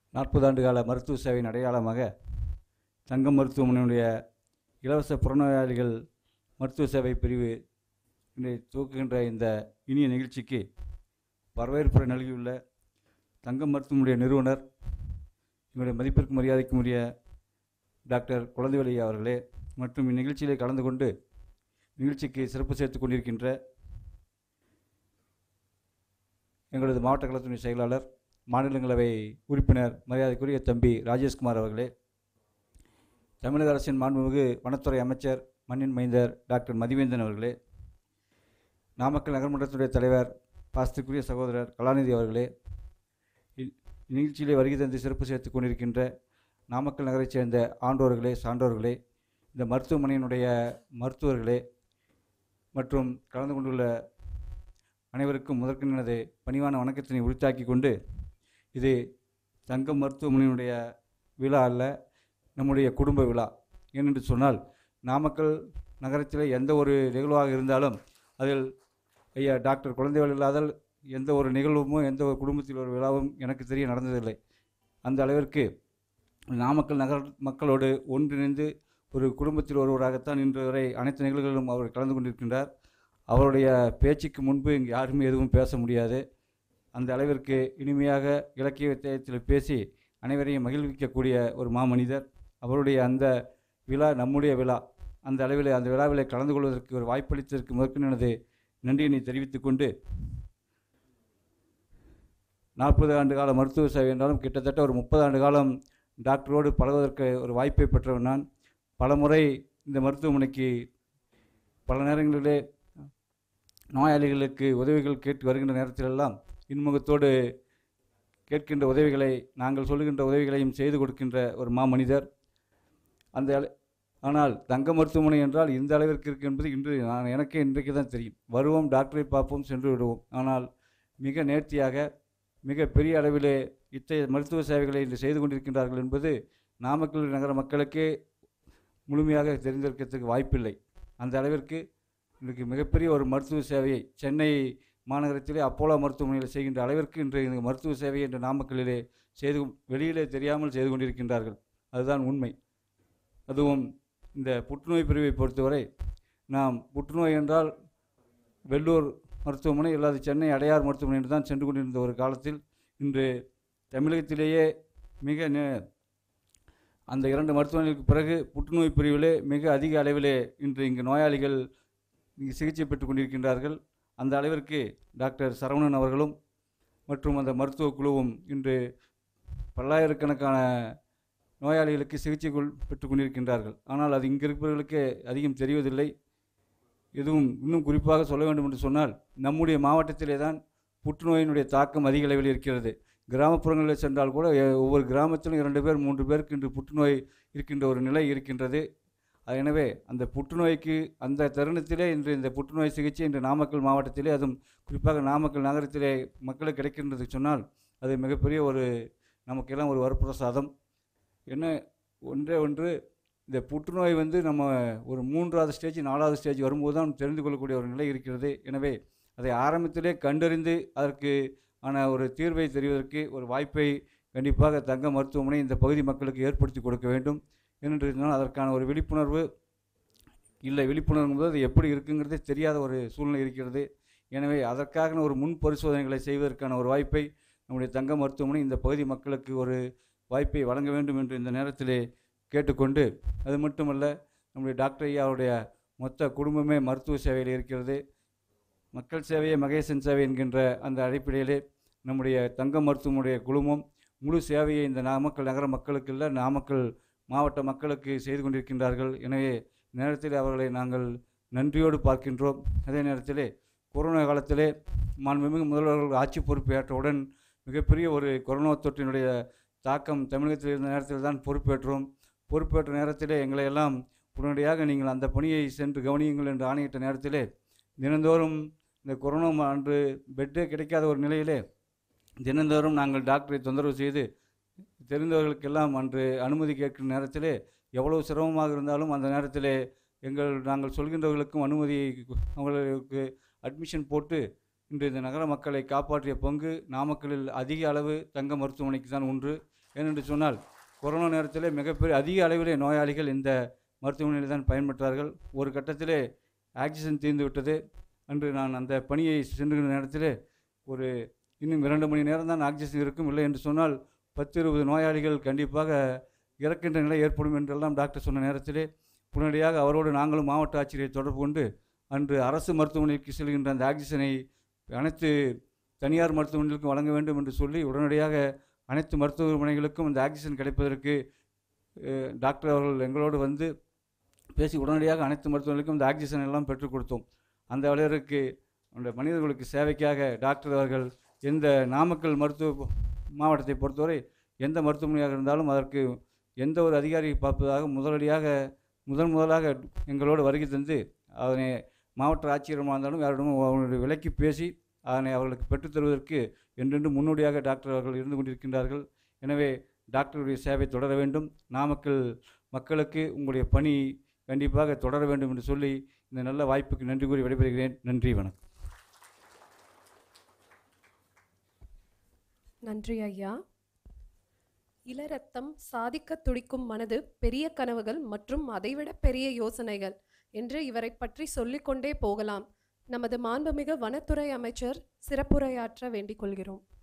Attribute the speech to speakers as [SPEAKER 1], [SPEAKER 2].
[SPEAKER 1] நாற்பது ஆண்டு கால மருத்துவ சேவையின் அடையாளமாக தங்கம் மருத்துவமனையினுடைய இலவச புறநோயாளிகள் மருத்துவ சேவை பிரிவு இன்றை துவக்குகின்ற இந்த இனிய நிகழ்ச்சிக்கு வரவேற்புரை நல்கியுள்ள தங்கம் மருத்துவமனைய நிறுவனர் எங்களுடைய மதிப்பிற்கு மரியாதைக்கும் உரிய டாக்டர் குழந்தைவெளி அவர்களே மற்றும் இந்நிகழ்ச்சியிலே கலந்து கொண்டு நிகழ்ச்சிக்கு சிறப்பு சேர்த்துக் கொண்டிருக்கின்ற எங்களது மாவட்ட கழகத்தினுடைய செயலாளர் மாநிலங்களவை உறுப்பினர் மரியாதைக்குரிய தம்பி ராஜேஷ்குமார் அவர்களே தமிழக அரசின் மாண்புமிகு வனத்துறை அமைச்சர் மண்ணின் மைந்தர் டாக்டர் மதிவேந்தன் அவர்களே நாமக்கல் நகர்மன்றத்துடைய தலைவர் பாசத்துக்குரிய சகோதரர் கலாநிதி அவர்களே இ- இந்நிகழ்ச்சியிலே வருகை தந்து சிறப்பு சேர்த்துக் கொண்டிருக்கின்ற நாமக்கல் நகரைச் சேர்ந்த ஆண்டோர்களே சான்றோர்களே இந்த மருத்துவமனையினுடைய மருத்துவர்களே மற்றும் கலந்து கொண்டுள்ள அனைவருக்கும் முதற்கண் எனது பணிவான வணக்கத்தினை உரித்தாக்கி கொண்டு இது தங்கம் மருத்துவமனையினுடைய விழா அல்ல நம்முடைய குடும்ப விழா ஏனென்று சொன்னால் நாமக்கல் நகரத்தில் எந்த ஒரு நிகழ்வாக இருந்தாலும் அதில் ஐயா டாக்டர் குழந்தைகள் இல்லாதால் எந்த ஒரு நிகழ்வும் எந்த ஒரு குடும்பத்தில் ஒரு விழாவும் எனக்கு தெரிய நடந்ததில்லை அந்த அளவிற்கு நாமக்கல் நகர் மக்களோடு ஒன்றிணைந்து ஒரு குடும்பத்தில் ஒருவராகத்தான் இன்று வரை அனைத்து நிகழ்வுகளிலும் அவர் கலந்து கொண்டிருக்கின்றார் அவருடைய பேச்சுக்கு முன்பு இங்கு யாருமே எதுவும் பேச முடியாது அந்த அளவிற்கு இனிமையாக இலக்கியத்தில் பேசி அனைவரையும் மகிழ்விக்கக்கூடிய ஒரு மாமனிதர் அவருடைய அந்த விழா நம்முடைய விழா அந்த அளவில் அந்த விழாவில் கலந்து கொள்வதற்கு ஒரு வாய்ப்பளித்ததற்கு முதற்கொண்டு எனது நன்றியினை தெரிவித்துக் கொண்டு நாற்பது ஆண்டு கால மருத்துவ சேவை என்றாலும் கிட்டத்தட்ட ஒரு முப்பது ஆண்டு காலம் டாக்டரோடு பழகுவதற்கு ஒரு வாய்ப்பை பெற்றவன் நான் பலமுறை இந்த மருத்துவமனைக்கு பல நேரங்களிலே நோயாளிகளுக்கு உதவிகள் கேட்டு வருகின்ற நேரத்திலெல்லாம் இன்முகத்தோடு கேட்கின்ற உதவிகளை நாங்கள் சொல்லுகின்ற உதவிகளையும் செய்து கொடுக்கின்ற ஒரு மாமனிதர் அந்த அள- ஆனால் தங்க மருத்துவமனை என்றால் இந்த அளவிற்கு இருக்கு என்பது இன்று நான் எனக்கே இன்றைக்கு தான் தெரியும் வருவோம் டாக்டரை பார்ப்போம் சென்று விடுவோம் ஆனால் மிக நேர்த்தியாக மிக பெரிய அளவிலே இத்தகைய மருத்துவ சேவைகளை இன்று செய்து கொண்டிருக்கின்றார்கள் என்பது நாமக்கல் நகர மக்களுக்கே முழுமையாக தெரிந்திருக்கிறதுக்கு வாய்ப்பில்லை அந்த அளவிற்கு இன்றைக்கு மிகப்பெரிய ஒரு மருத்துவ சேவையை சென்னை மாநகரத்திலே அப்போலோ மருத்துவமனையில் செய்கின்ற அளவிற்கு இன்று இந்த மருத்துவ சேவையை இன்று நாமக்கல்லிலே செய்து வெளியிலே தெரியாமல் செய்து கொண்டிருக்கின்றார்கள் அதுதான் உண்மை அதுவும் இந்த புற்றுநோய் பிரிவை பொறுத்தவரை நாம் புற்றுநோய் என்றால் வெள்ளூர் மருத்துவமனை இல்லாத சென்னை அடையார் மருத்துவமனை என்று தான் சென்று கொண்டிருந்த ஒரு காலத்தில் இன்று தமிழகத்திலேயே மிக நே- அந்த இரண்டு மருத்துவமனைகளுக்கு பிறகு புற்றுநோய் பிரிவிலே மிக அதிக அளவிலே இன்று இங்கு நோயாளிகள் இங்கு சிகிச்சை பெற்றுக் கொண்டிருக்கின்றார்கள் அந்த அளவிற்கு டாக்டர் சரவணன் அவர்களும் மற்றும் அந்த மருத்துவ குழுவும் இன்று பல்லாயிரக்கணக்கான நோயாளிகளுக்கு சிகிச்சை கொள் பெற்றுக் கொண்டிருக்கின்றார்கள் ஆனால் அது இங்கே இருப்பவர்களுக்கு அதிகம் தெரிவதில்லை எதுவும் இன்னும் குறிப்பாக சொல்ல வேண்டும் என்று சொன்னால் நம்முடைய மாவட்டத்திலே தான் புற்றுநோயினுடைய தாக்கம் அதிக அளவில் இருக்கிறது கிராமப்புறங்களில் சென்றால் கூட எ- ஒவ்வொரு கிராமத்திலும் இரண்டு பேர் மூன்று பேருக்கு இன்று புற்றுநோய் இருக்கின்ற ஒரு நிலை இருக்கின்றது அது எனவே அந்த புற்றுநோய்க்கு அந்த தருணத்திலே இன்று இந்த புற்றுநோய் சிகிச்சை இன்று நாமக்கல் மாவட்டத்திலே அதுவும் குறிப்பாக நாமக்கல் நகரத்திலே மக்களுக்கு கிடைக்கின்றது சொன்னால் அது மிகப்பெரிய ஒரு நமக்கெல்லாம் ஒரு வரப்பிரசாதம் என்ன ஒன்றே ஒன்று இந்த புற்றுநோய் வந்து நம்ம ஒரு மூன்றாவது ஸ்டேஜ் நாலாவது ஸ்டேஜ் வரும்போது தான் தெரிந்து கொள்ளக்கூடிய ஒரு நிலை இருக்கிறது எனவே அதை ஆரம்பத்திலே கண்டறிந்து அதற்கு ஆன ஒரு தீர்வை தெரிவதற்கு ஒரு வாய்ப்பை கண்டிப்பாக தங்க மருத்துவமனை இந்த பகுதி மக்களுக்கு ஏற்படுத்தி கொடுக்க வேண்டும் என்று இருந்தால் அதற்கான ஒரு விழிப்புணர்வு இல்லை விழிப்புணர்வு போது அது எப்படி இருக்குங்கிறதே தெரியாத ஒரு சூழ்நிலை இருக்கிறது எனவே அதற்கான ஒரு முன் பரிசோதனைகளை செய்வதற்கான ஒரு வாய்ப்பை நம்முடைய தங்க மருத்துவமனை இந்த பகுதி மக்களுக்கு ஒரு வாய்ப்பை வழங்க வேண்டும் என்று இந்த நேரத்திலே கேட்டுக்கொண்டு அது மட்டுமல்ல நம்முடைய டாக்டர் ஐயாவுடைய மொத்த குடும்பமே மருத்துவ சேவையில் இருக்கிறது மக்கள் சேவையே மகேசன் சேவை என்கின்ற அந்த அடிப்படையிலே நம்முடைய தங்க மருத்துவமுடைய குழுமம் முழு சேவையை இந்த நாமக்கல் நகர மக்களுக்கு இல்லை நாமக்கல் மாவட்ட மக்களுக்கு செய்து கொண்டிருக்கின்றார்கள் எனவே இந்த நேரத்தில் அவர்களை நாங்கள் நன்றியோடு பார்க்கின்றோம் அதே நேரத்திலே கொரோனா காலத்திலே மாண்புமிகு முதல்வர்கள் ஆட்சி பொறுப்பு ஏற்றவுடன் மிகப்பெரிய ஒரு கொரோனா தொற்றினுடைய தாக்கம் தமிழகத்தில் இருந்த நேரத்தில் தான் பொறுப்பேற்றோம் பொறுப்பேற்ற நேரத்திலே எங்களை எல்லாம் உடனடியாக நீங்கள் அந்த பணியை சென்று கவனியுங்கள் என்று ஆணையிட்ட நேரத்திலே தினந்தோறும் இந்த கொரோனா அன்று பெட்டே கிடைக்காத ஒரு நிலையிலே தினந்தோறும் நாங்கள் டாக்டரை தொந்தரவு செய்து தெரிந்தவர்களுக்கெல்லாம் அன்று அனுமதி கேட்கும் நேரத்திலே எவ்வளவு சிரமமாக இருந்தாலும் அந்த நேரத்திலே எங்கள் நாங்கள் சொல்கின்றவர்களுக்கும் அனுமதி அவங்களுக்கு அட்மிஷன் போட்டு இன்று இந்த நகர மக்களை காப்பாற்றிய பங்கு நாமக்கலில் அதிக அளவு தங்க மருத்துவமனைக்கு தான் உண்டு ஏனென்று சொன்னால் கொரோனா நேரத்தில் மிகப்பெரிய அதிக அளவிலே நோயாளிகள் இந்த மருத்துவமனையில் தான் பயன்பெற்றார்கள் ஒரு கட்டத்திலே ஆக்சிஜன் தீர்ந்து விட்டது அன்று நான் அந்த பணியை சென்றுகிற நேரத்தில் ஒரு இன்னும் இரண்டு மணி நேரம் தான் ஆக்சிஜன் இருக்கும் இல்லை என்று சொன்னால் பத்து இருபது நோயாளிகள் கண்டிப்பாக இறக்கின்ற நிலை ஏற்படும் என்றெல்லாம் டாக்டர் சொன்ன நேரத்திலே உடனடியாக அவரோடு நாங்களும் மாவட்ட ஆட்சியரை தொடர்பு கொண்டு அன்று அரசு மருத்துவமனைக்கு செல்கின்ற அந்த ஆக்சிஜனை அனைத்து தனியார் மருத்துவமனைகளுக்கும் வழங்க வேண்டும் என்று சொல்லி உடனடியாக அனைத்து மருத்துவமனைகளுக்கும் அந்த ஆக்சிஜன் கிடைப்பதற்கு அஹ், டாக்டர் அவர்கள் எங்களோடு வந்து பேசி உடனடியாக அனைத்து மருத்துவமனைகளுக்கும் இந்த ஆக்சிஜன் எல்லாம் பெற்றுக் கொடுத்தோம் அந்த அளவிற்கு அந்த மனிதர்களுக்கு சேவைக்காக டாக்டர் அவர்கள் எந்த நாமக்கல் மருத்துவ மாவட்டத்தை பொறுத்தவரை எந்த மருத்துவமனையாக இருந்தாலும் அதற்கு எந்த ஒரு அதிகாரி பார்ப்பதாக முதலடியாக முதன் முதலாக எங்களோடு வருகை தந்து அதனை மாவட்ட ஆட்சியரமாக இருந்தாலும் யாரிடமும் அவர்களுடைய விலைக்கு பேசி அதனை அவர்களுக்கு பெற்றுத் தருவதற்கு என்றென்று முன்னோடியாக டாக்டர் அவர்கள் இருந்து கொண்டிருக்கின்றார்கள் எனவே டாக்டருடைய சேவை தொடர வேண்டும் நாமக்கல் மக்களுக்கு உங்களுடைய பணி கண்டிப்பாக தொடர வேண்டும் என்று சொல்லி இந்த நல்ல வாய்ப்புக்கு நன்றி கூறி விடைபெறுகிறேன் நன்றி வணக்கம்
[SPEAKER 2] நன்றி ஐயா இளரத்தம் சாதிக்க துடிக்கும் மனது பெரிய கனவுகள் மற்றும் அதைவிட பெரிய யோசனைகள் என்று இவரை பற்றி சொல்லிக்கொண்டே போகலாம் நமது மாண்புமிகு வனத்துறை அமைச்சர் சிறப்புரையாற்ற வேண்டிக் கொள்கிறோம்